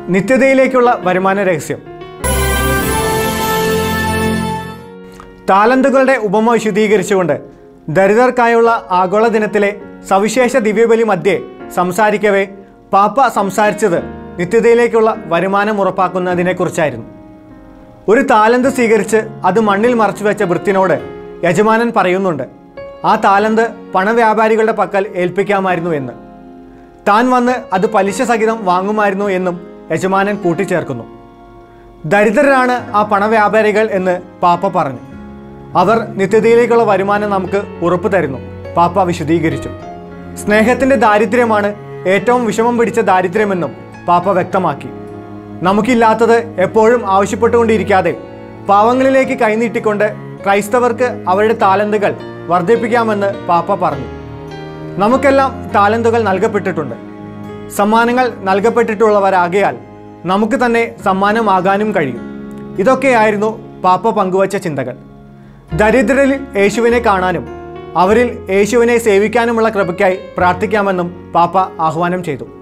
നിത്യതയിലേക്കുള്ള വരുമാന രഹസ്യം താലന്തുകളുടെ ഉപമ വിശദീകരിച്ചുകൊണ്ട് ദരിദ്രർക്കായുള്ള ആഗോള ദിനത്തിലെ സവിശേഷ ദിവ്യബലി മധ്യേ സംസാരിക്കവേ പാപ്പ സംസാരിച്ചത് നിത്യതയിലേക്കുള്ള വരുമാനം ഉറപ്പാക്കുന്നതിനെക്കുറിച്ചായിരുന്നു ഒരു താലന്ത് സ്വീകരിച്ച് അത് മണ്ണിൽ മറച്ചു വെച്ച വൃത്തിനോട് യജമാനൻ പറയുന്നുണ്ട് ആ താലന്ത് പണവ്യാപാരികളുടെ പക്കൽ ഏൽപ്പിക്കാമായിരുന്നു എന്ന് താൻ വന്ന് അത് പലിശ സഹിതം വാങ്ങുമായിരുന്നു എന്നും യജമാനൻ കൂട്ടിച്ചേർക്കുന്നു ദരിദ്രരാണ് ആ പണവ്യാപാരികൾ എന്ന് പാപ്പ പറഞ്ഞു അവർ നിത്യതയിലേക്കുള്ള വരുമാനം നമുക്ക് ഉറപ്പു തരുന്നു പാപ്പ വിശദീകരിച്ചു സ്നേഹത്തിന്റെ ദാരിദ്ര്യമാണ് ഏറ്റവും വിഷമം പിടിച്ച ദാരിദ്ര്യമെന്നും പാപ്പ വ്യക്തമാക്കി നമുക്കില്ലാത്തത് എപ്പോഴും ആവശ്യപ്പെട്ടുകൊണ്ടിരിക്കാതെ പാവങ്ങളിലേക്ക് കൈനീട്ടിക്കൊണ്ട് ക്രൈസ്തവർക്ക് അവരുടെ താലന്തുകൾ വർദ്ധിപ്പിക്കാമെന്ന് പാപ്പ പറഞ്ഞു നമുക്കെല്ലാം താലന്തുകൾ നൽകപ്പെട്ടിട്ടുണ്ട് സമ്മാനങ്ങൾ നൽകപ്പെട്ടിട്ടുള്ളവരാകയാൽ നമുക്ക് തന്നെ സമ്മാനമാകാനും കഴിയും ഇതൊക്കെയായിരുന്നു പാപ്പ പങ്കുവച്ച ചിന്തകൾ ദരിദ്രരിൽ യേശുവിനെ കാണാനും അവരിൽ യേശുവിനെ സേവിക്കാനുമുള്ള കൃപയ്ക്കായി പ്രാർത്ഥിക്കാമെന്നും പാപ്പ ആഹ്വാനം ചെയ്തു